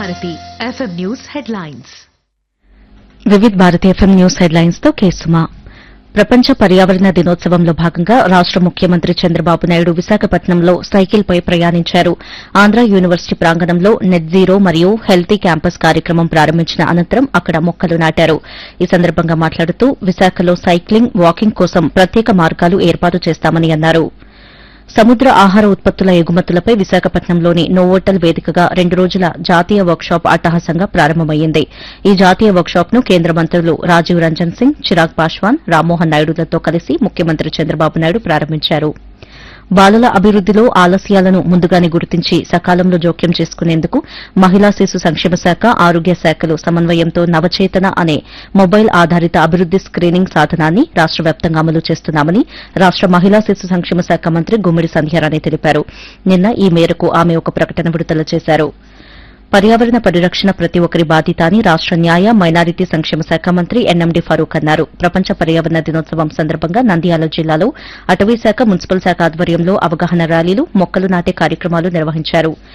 Bharati FM news headlines Vividh Bharati FM news headlines తో కేసుమా ప్రపంచ పర్యావరణ దినోత్సవంలో భాగంగా రాష్ట ముఖ్యమంత్రి చంద్రబాబు నాయుడు విశాఖపట్నంలో సైకిల్పై ప్రయాణించారు ఆంధ్ర యూనివర్సిటీ ప్రాంగణంలో నెట్ జీరో మరియు హెల్తీ క్యాంపస్ కార్యక్రమం ప్రారంభించిన అనంతరం అక్కడ మొక్కలు నాటారు ఈ సందర్భంగా మాట్లాడుతూ విశాఖలో సైక్లింగ్ వాకింగ్ కోసం ప్రత్యేక మార్గాలు ఏర్పాటు చేస్తామని అన్నారు సముద్ర ఆహార ఉత్పత్తుల ఎగుమతులపై విశాఖపట్నంలోని నోవోటల్ వేదికగా రెండు రోజుల జాతీయ వర్క్షాప్ అట్టహాసంగా ప్రారంభమైంది ఈ జాతీయ వర్క్షాప్ ను కేంద్ర మంత్రులు రాజీవ్ రంజన్ సింగ్ చిరాగ్ పాశ్వాన్ రామ్మోహన్ నాయుడులతో కలిసి ముఖ్యమంత్రి చంద్రబాబు నాయుడు ప్రారంభించారు బాలల అభివృద్దిలో ఆలస్యాలను ముందుగానే గుర్తించి సకాలంలో జోక్యం చేసుకునేందుకు మహిళా శిశు సంక్షేమ శాఖ ఆరోగ్య శాఖలు సమన్వయంతో నవచేతన అనే మొబైల్ ఆధారిత అభివృద్ది స్క్రీనింగ్ సాధనాన్ని రాష్ట వ్యాప్తంగా అమలు చేస్తున్నామని రాష్ట మహిళా శిశు సంక్షేమ శాఖ మంత్రి గుమ్మిడి సంధ్యారాణి తెలిపారు నిన్న ఈ మేరకు ఆమె ఒక ప్రకటన విడుదల చేశారు పర్యావరణ పరిరక్షణ ప్రతి ఒక్కరి బాధ్యత అని రాష్ట న్యాయ మైనారిటీ సంక్షేమ శాఖ మంత్రి ఎన్ఎండి ఫరూక్ అన్నారు ప్రపంచ పర్యావరణ దినోత్సవం సందర్భంగా నంద్యాల జిల్లాలో అటవీ శాఖ మున్సిపల్ శాఖ ఆధ్వర్యంలో అవగాహన ర్యాలీలు మొక్కలు నాటే కార్యక్రమాలు నిర్వహించారు